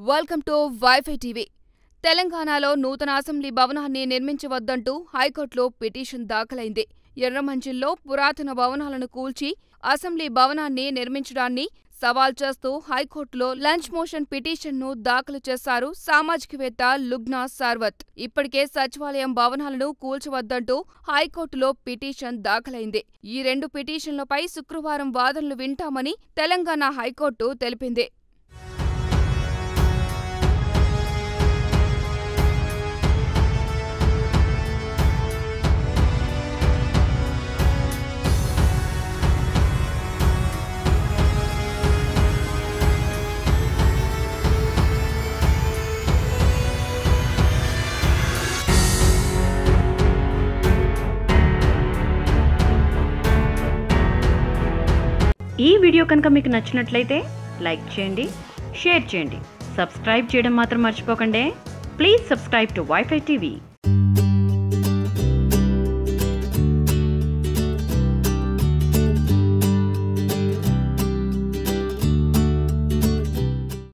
welcome to WiFi TV తెలంగాణలో నూతన assembly భవనాన్ని నిర్మించవద్దంటూ హైకోర్టులో పిటిషన్ దాఖలైంది ఎర్రమంజిల్లో పురాతన భవనాలను కూల్చి అసెంబ్లీ భవనాన్ని నిర్మించడాన్ని సవాల్ చేస్తూ హైకోర్టులో లంచ్ మోషన్ పిటిషన్ను దాఖలు చేశారు సామాజికవేత్త లుగ్నా సార్వత్ ఇప్పటికే సచివాలయం భవనాలను కూల్చవద్దంటూ హైకోర్టులో పిటిషన్ దాఖలైంది ఈ రెండు పిటిషన్లపై శుక్రవారం వాదనలు వింటామని తెలంగాణ హైకోర్టు తెలిపింది ఈ వీడియో కనుక మీకు నచ్చినట్లయితే లైక్ చేయండి షేర్ చేయండి సబ్స్క్రైబ్ చేయడం మాత్రం మర్చిపోకండి please subscribe to WiFi TV